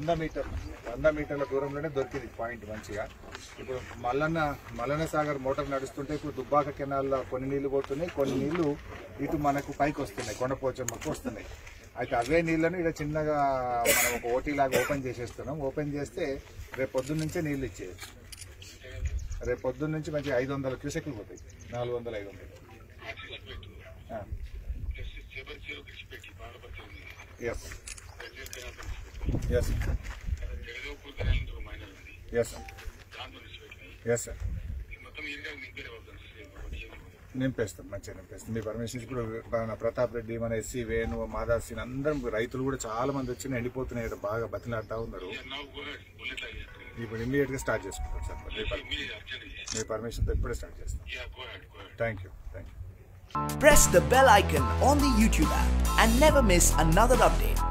వంద మీటర్ వంద మీటర్ల దూరంలోనే దొరికింది పాయింట్ మంచిగా ఇప్పుడు మల్లన్న మల్లన్న సాగర్ మోటార్ నడుస్తుంటే ఇప్పుడు దుబ్బాక కెనాల్లో కొన్ని నీళ్లు పోతున్నాయి కొన్ని నీళ్లు ఇటు మనకు పైకి వస్తున్నాయి కొండపోచమ్మకు వస్తున్నాయి అయితే అవే నీళ్లను ఇక్కడ చిన్నగా మనం ఒక ఓటీ లాగా ఓపెన్ చేసేస్తున్నాం ఓపెన్ చేస్తే రేపు పొద్దున్న నుంచే నీళ్లు ఇచ్చేయచ్చు రేపు పొద్దున్న నుంచి మంచి ఐదు వందల క్యూసెక్లు పోతాయి నాలుగు వందల ఐదు వందలు yes yes yes yes sir నింపేస్తాం మంచిగా నింపేస్తాం మీ పర్మిషన్ ఇప్పుడు మన ప్రతాప్ రెడ్డి మన ఎస్సీ వేణు మాదాసిన్ అందరం రైతులు కూడా చాలా మంది వచ్చి ఎండిపోతున్నాయి ఇక్కడ బాగా బతిలాడుతూ ఉన్నారు ఇప్పుడు ఇమీడియట్ గా స్టార్ట్ చేసుకుంటాం సార్ మీ పర్- మీ పర్మిషన్తో ఇప్పుడే స్టార్ట్ చేస్తాం thank you thank you Press the bell icon on the YouTube app and never miss another update.